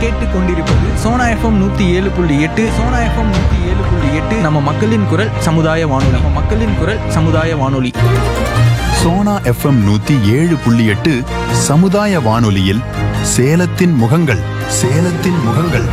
கேட்டுக் கொண்டிருப்பது சோனா எஃப்எம் நூத்தி ஏழு புள்ளி எட்டு சோனா எஃப்எம் நூத்தி ஏழு புள்ளி எட்டு நம்ம மக்களின் குரல் சமுதாய வானொலி நம்ம மக்களின் குரல் சமுதாய வானொலி சோனா எஃப்எம் நூத்தி ஏழு புள்ளி எட்டு சமுதாய வானொலியில் சேலத்தின் முகங்கள் சேலத்தின் முகங்கள்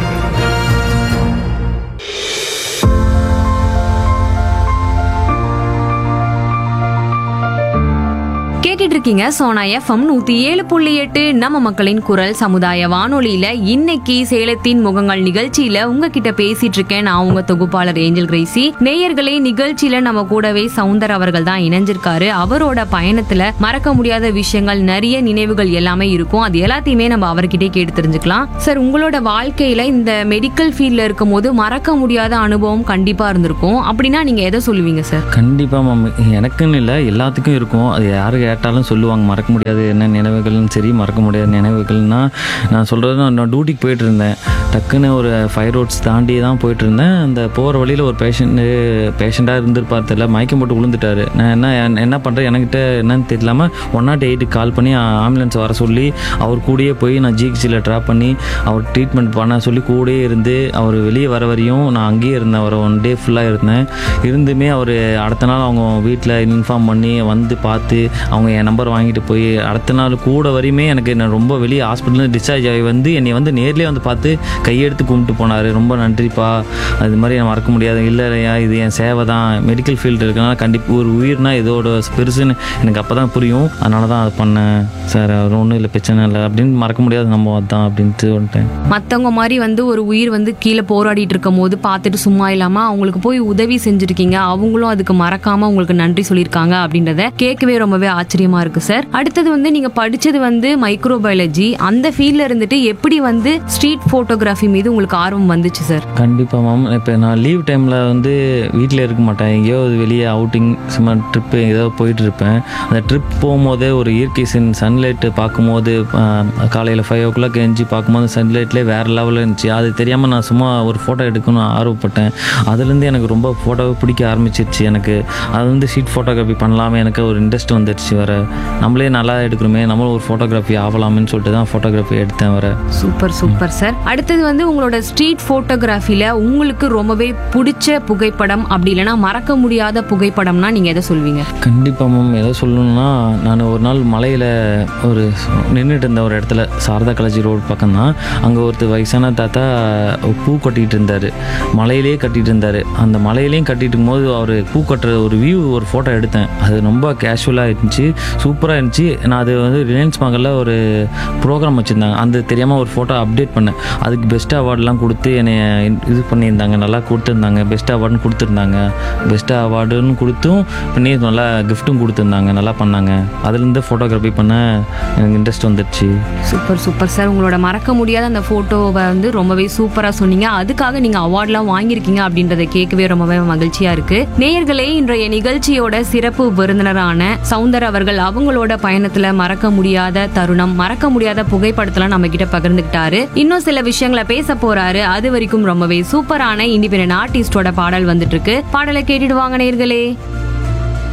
கேட்டுட்டு இருக்கீங்க சோனா எஃப்எம் நூத்தி ஏழு புள்ளி எட்டு நம்ம மக்களின் குரல் சமுதாய வானொலியில இன்னைக்கு சேலத்தின் முகங்கள் நிகழ்ச்சியில உங்ககிட்ட பேசிட்டு இருக்கேன் நான் உங்க தொகுப்பாளர் ஏஞ்சல் கிரேசி நேயர்களே நிகழ்ச்சியில நம்ம கூடவே சவுந்தர் அவர்கள் தான் இணைஞ்சிருக்காரு அவரோட பயணத்துல மறக்க முடியாத விஷயங்கள் நிறைய நினைவுகள் எல்லாமே இருக்கும் அது எல்லாத்தையுமே நம்ம அவர்கிட்டே கேட்டு தெரிஞ்சுக்கலாம் சார் உங்களோட வாழ்க்கையில இந்த மெடிக்கல் ஃபீல்ட்ல இருக்கும் போது மறக்க முடியாத அனுபவம் கண்டிப்பா இருந்திருக்கும் அப்படின்னா நீங்க எதை சொல்லுவீங்க சார் கண்டிப்பாக மேம் எனக்குன்னு இல்லை எல்லாத்துக்கும் இருக்கும் அது யார் கேட்டாலும் சொல்லுவாங்க மறக்க முடியாது என்ன நினைவுகள்னு சரி மறக்க முடியாத நினைவுகள்னா நான் சொல்கிறது நான் டியூட்டிக்கு போயிட்டு இருந்தேன் டக்குன்னு ஒரு ஃபைவ் ரோட்ஸ் தாண்டி தான் போயிட்டு இருந்தேன் அந்த போகிற வழியில் ஒரு பேஷண்ட்டு பேஷண்ட்டாக இருந்திருப்பார் தெரியல மயக்கம் போட்டு விழுந்துட்டாரு நான் என்ன என்ன பண்ணுறேன் எனக்கிட்ட என்னன்னு தெரியலாமல் ஒன் நாட் எயிட்டுக்கு கால் பண்ணி ஆம்புலன்ஸ் வர சொல்லி அவர் கூடயே போய் நான் ஜிஹெச்சில் ட்ராப் பண்ணி அவர் ட்ரீட்மெண்ட் பண்ண சொல்லி கூடயே இருந்து அவர் வெளியே வர வரையும் நான் அங்கேயே இருந்தேன் அவர் ஒன் டே ஃபுல்லாக இருந்தேன் இருந்துமே அவர் அடுத்த நாள் அவங்க வீட்டில் இன்ஃபார்ம் பண்ணி வந்து பார்த்து அவங்க என் நம்பர் வாங்கிட்டு போய் அடுத்த நாள் கூட வரையுமே எனக்கு நான் ரொம்ப வெளியே ஹாஸ்பிட்டலில் டிஸ்சார்ஜ் ஆகி வந்து என்னை வந்து நேர்லேயே வந்து பார்த்து கையெடுத்து கும்பிட்டு போனார் ரொம்ப நன்றிப்பா அது மாதிரி நான் மறக்க முடியாது இல்லை இல்லையா இது என் சேவை தான் மெடிக்கல் ஃபீல்டு இருக்கனால கண்டிப்பாக ஒரு உயிர்னா இதோட பெருசுன்னு எனக்கு அப்போ தான் புரியும் அதனால தான் அது பண்ணேன் சார் அவர் ஒன்றும் இல்லை பிரச்சனை இல்லை அப்படின்னு மறக்க முடியாது நம்ம அதான் அப்படின்ட்டு வந்துட்டேன் மத்தவங்க மாதிரி வந்து ஒரு உயிர் வந்து கீழே போராடிட்டு இருக்கும் போது பார்த்துட்டு சும்மா இல்லாம அவங்களுக்கு போய் உதவி செஞ்சிருக்கீங்க அவங்களும் அதுக்கு மறக்காம உங்களுக்கு நன்றி சொல்லியிருக்காங்க அப்படின்றத கேட்கவே ரொம்பவே ஆச்சரியமா இருக்கு சார் அடுத்தது வந்து நீங்க படிச்சது வந்து மைக்ரோபயாலஜி அந்த ஃபீல்ட்ல இருந்துட்டு எப்படி வந்து ஸ்ட்ரீட் போட்டோகிராஃபி மீது உங்களுக்கு ஆர்வம் வந்துச்சு சார் கண்டிப்பாக மேம் இப்போ நான் லீவ் டைமில் வந்து வீட்டில் இருக்க மாட்டேன் எங்கேயோ வெளியே அவுட்டிங் சும்மா ட்ரிப்பு ஏதோ போயிட்டு இருப்பேன் அந்த ட்ரிப் போகும்போதே ஒரு இயற்கை சன் சன்லைட்டு பார்க்கும்போது காலையில் ஃபைவ் ஓ கிளாக் எஞ்சி பார்க்கும்போது சன்லைட்லேயே வேறு லெவலில் இருந்துச்சு அது தெரியாமல் நான் சும்மா ஒரு ஃபோட்டோ எடுக்கணும்னு ஆர்வப்பட்டேன் அதுலேருந்து எனக்கு ரொம்ப ஃபோட்டோவை பிடிக்க ஆரம்பிச்சிருச்சு எனக்கு அது வந்து ஷீட் ஃபோட்டோகிராஃபி பண்ணலாமே எனக்கு ஒரு இன்ட்ரெஸ்ட் வந்துடுச்சு வர நம்மளே நல்லா எடுக்கணுமே நம்மளும் ஒரு ஃபோட்டோகிராஃபி ஆகலாமேன்னு சொல்லிட்டு தான் ஃபோட்டோகிராஃபி எடுத்தேன் வர சூப்பர் சூப்பர் சார் அடுத்தது வந்து உங்களோட ஸ்ட்ரீட் போட்டோகிராஃபில உங்களுக்கு ரொம்பவே பிடிச்ச புகைப்படம் அப்படி இல்லைன்னா மறக்க முடியாத புகைப்படம்னா நீங்க எதை சொல்வீங்க கண்டிப்பாக மேம் எதை சொல்லணும்னா நான் ஒரு நாள் மலையில் ஒரு நின்றுட்டு இருந்த ஒரு இடத்துல சாரதா காலேஜ் ரோடு பக்கம் தான் அங்கே ஒருத்தர் வயசான தாத்தா பூ கட்டிகிட்டு இருந்தார் மலையிலே கட்டிகிட்டு இருந்தார் அந்த மலையிலையும் கட்டிட்டு இருக்கும்போது அவர் பூ கட்டுற ஒரு வியூ ஒரு ஃபோட்டோ எடுத்தேன் அது ரொம்ப கேஷுவலாக இருந்துச்சு சூப்பராக இருந்துச்சு நான் அது வந்து ரிலையன்ஸ் மகளில் ஒரு ப்ரோக்ராம் வச்சுருந்தாங்க அந்த தெரியாமல் ஒரு ஃபோட்டோ அப்டேட் பண்ணேன் அதுக்கு பெஸ்ட் அவார்ட்லாம் கொடுத்து என்னை இது பண்ணியிருந்தாங்க நல்லா கொடுத்துருந்தாங்க பெஸ்ட் அவார்டுன்னு கொடுத்துருந்தாங்க பெஸ்ட் அவார்டுன்னு கொடுத்தும் பண்ணி நல்லா கிஃப்ட்டும் கொடுத்துருந்தாங்க நல்லா பண்ணாங்க அதுலேருந்து ஃபோட்டோகிராஃபி பண்ண எனக்கு இன்ட்ரெஸ்ட் வந்துடுச்சு சூப்பர் சூப்பர் சார் உங்களோட மறக்க முடியாத அந்த போட்டோவை வந்து ரொம்பவே சூப்பரா சொன்னீங்க அதுக்காக நீங்க அவார்ட்லாம் வாங்கியிருக்கீங்க அப்படின்றத கேட்கவே ரொம்பவே மகிழ்ச்சியா இருக்கு நேயர்களே இன்றைய நிகழ்ச்சியோட சிறப்பு விருந்தினரான சவுந்தர் அவர்கள் அவங்களோட பயணத்துல மறக்க முடியாத தருணம் மறக்க முடியாத புகைப்படத்தெல்லாம் நம்ம கிட்ட பகிர்ந்துக்கிட்டாரு இன்னும் சில விஷயங்களை பேச போறாரு அது வரைக்கும் ரொம்பவே சூப்பரான இண்டிபெண்டன்ட் ஆர்டிஸ்டோட பாடல் வந்துட்டு இருக்கு பாடலை கேட்டுடுவாங்க நேயர்களே